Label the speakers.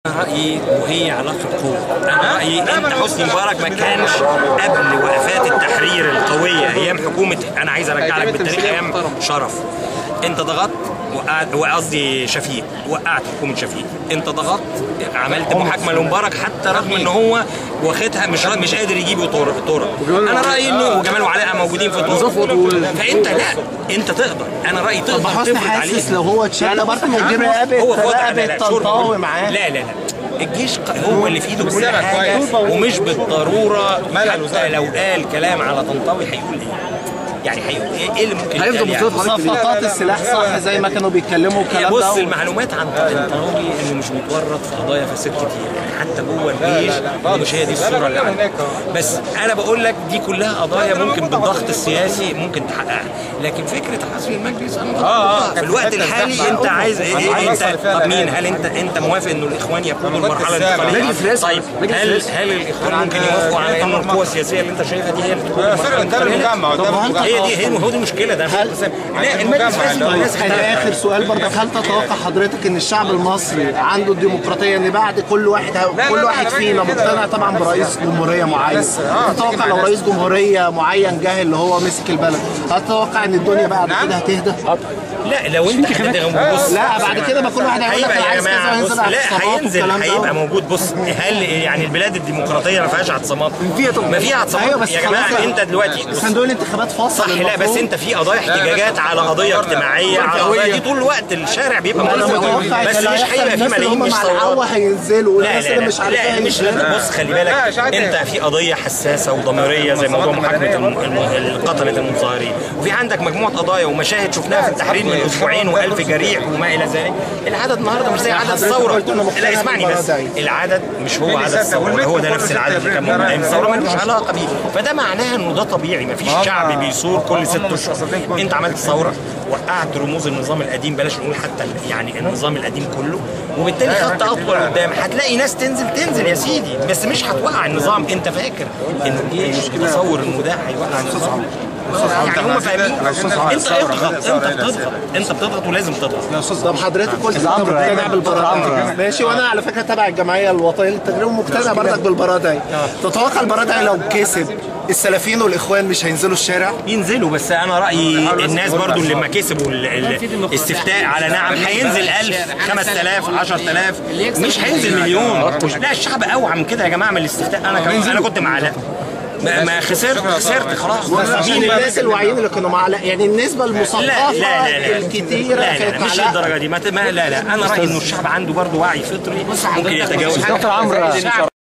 Speaker 1: رأيي وهي علاقة قوة أنا رأيي أنت حسني مبارك ما كانش قبل وقفات التحرير القوية أيام حكومة أنا عايز أرجع لك بالتاريخ أيام شرف أنت ضغطت وقعت وقصدي شفيق وقعت حكومة شفيق أنت ضغطت عملت محاكمة لمبارك حتى رغم إن هو واخدها مش مش قادر يجيب طرق طرق أنا رأيي إنه وجمال وعلاء موجودين في الطرق فأنت لا أنت تقدر أنا رأيي تقدر
Speaker 2: حسني
Speaker 1: تفرض عليه
Speaker 2: حاسس لو هو اتشال برضه هيجيب
Speaker 1: هو
Speaker 2: رقبه
Speaker 1: في وضع لا
Speaker 2: رقبه
Speaker 1: لا شرب.
Speaker 2: طنطاوي معاه
Speaker 1: لا لا لا الجيش ق- هو اللي في ايده كل حاجه ومش بالضروره حتى لو قال كلام على طنطاوي هيقول ايه؟ يعني هيقول ايه, إيه اللي ممكن يتقال يعني؟
Speaker 2: صفقات السلاح صح زي ما كانوا بيتكلموا
Speaker 1: هي
Speaker 2: الكلام
Speaker 1: بص
Speaker 2: ده
Speaker 1: المعلومات عن طنطاوي انه مش متورط في قضايا فساد كتير يعني حتى جوه الجيش مش هي دي الصوره اللي عنده بس انا بقول لك دي كلها قضايا ممكن بالضغط السياسي ممكن تحققها لكن فكره حصر المجلس انا ضدها. في الوقت الحالي انت عايز ايه, إيه انت طب مين هل انت انت موافق انه الاخوان يقودوا المرحله الانتقاليه
Speaker 3: مجلس رئاسي.
Speaker 1: طيب هل هل الاخوان ممكن يوافقوا على انه القوى السياسيه اللي انت شايفها دي هي اللي تقود المرحله الانتقاليه هي دي هي هو دي مشكله ده لا المجلس لازم الناس
Speaker 2: انا اخر سؤال برضه هل تتوقع حضرتك ان الشعب المصري عنده الديمقراطيه ان بعد كل واحد كل واحد فينا مقتنع طبعا برئيس جمهوريه معين تتوقع لو رئيس جمهوريه معين جه اللي هو مسك البلد هل تتوقع ان الدنيا بعد كده هتهدى؟
Speaker 1: لا لو انت هتدغم بص
Speaker 2: لا بعد كده ما كل واحد هيقول لك
Speaker 1: هيبقى
Speaker 2: انا
Speaker 1: يا
Speaker 2: عايز كذا
Speaker 1: جماعه بص
Speaker 2: وينزل على
Speaker 1: لا
Speaker 2: الاعتصامات
Speaker 1: هينزل
Speaker 2: والكلام ده.
Speaker 1: هيبقى موجود بص هل يعني البلاد الديمقراطيه ما فيهاش اعتصامات؟
Speaker 2: فيها طبعا.
Speaker 1: ما فيها اعتصامات
Speaker 2: ايوه بس
Speaker 1: يا جماعه
Speaker 2: خلاص
Speaker 1: انت دلوقتي بص
Speaker 2: صندوق الانتخابات فاصل
Speaker 1: صح لا بس
Speaker 2: المفروض.
Speaker 1: انت في قضايا احتجاجات على قضيه اجتماعيه على قضيه دي طول الوقت الشارع بيبقى
Speaker 2: انا
Speaker 1: متفق.
Speaker 2: متوقع
Speaker 1: بس
Speaker 2: اللي
Speaker 1: مش
Speaker 2: هيحصل
Speaker 1: هيبقى في
Speaker 2: الناس اللي
Speaker 1: ملايين
Speaker 2: هم
Speaker 1: مش
Speaker 2: مع
Speaker 1: ثورات
Speaker 2: العوا هينزلوا
Speaker 1: لا
Speaker 2: والناس
Speaker 1: لا
Speaker 2: اللي
Speaker 1: لا
Speaker 2: مش عارفه
Speaker 1: لا مش لازم بص خلي بالك انت في قضيه حساسه وضميريه زي موضوع محاكمه الم- الم- قتله المظاهرين وفي عندك مجموعه قضايا ومشاهد شفناها في التحرير من اسبوعين و1000 جريح وما الى ذلك العدد النهارده مش زي عدد
Speaker 2: حضرتك
Speaker 1: الثوره
Speaker 2: قلت أنا مقتنع
Speaker 1: لا اسمعني بس
Speaker 2: بالبرادعي.
Speaker 1: العدد مش هو عدد الثوره هو ده نفس العدد اللي كان موجود ايام الثوره ملوش علاقه بيه فده معناه انه ده طبيعي مفيش شعب بيثور كل ست اشهر انت عملت ثوره وقعت رموز النظام القديم بلاش نقول حتى ال- يعني النظام القديم كله وبالتالي خدت اطول قدام هتلاقي ناس تنزل تنزل يا سيدي بس مش هتوقع النظام انت فاكر ان الجيش تصور انه ده هيوقع النظام يعني هم فاهمين انت اضغط انت بتضغط انت بتضغط ولازم تضغط
Speaker 2: طب حضرتك قلت انت مقتنع بالبرادعي ماشي وانا على فكره تبع الجمعيه الوطنيه للتجريب ومقتنع برضك بالبرادعي تتوقع البرادعي لو كسب السلفيين والاخوان مش هينزلوا الشارع
Speaker 1: ينزلوا بس انا رايي الناس برضو اللي ما كسبوا ال- ال- الاستفتاء على نعم هينزل 1000 5000 10000 مش هينزل مليون لا الشعب اوعى من كده يا جماعه من الاستفتاء انا كمان انا كنت مع لا ما, ما خسرت خسرت خلاص
Speaker 2: عشان
Speaker 1: مين
Speaker 2: الناس الواعيين اللي كانوا مع يعني النسبه
Speaker 1: لا
Speaker 2: المثقفه
Speaker 1: لا لا لا
Speaker 2: الكتيره
Speaker 1: لا لا,
Speaker 2: كانت
Speaker 1: لا
Speaker 2: مع
Speaker 1: مش
Speaker 2: لا.
Speaker 1: للدرجه دي ما, ت- ما لا لا انا رايي انه الشعب عنده برضه وعي فطري ممكن يتجاوز
Speaker 3: دكتور عمرو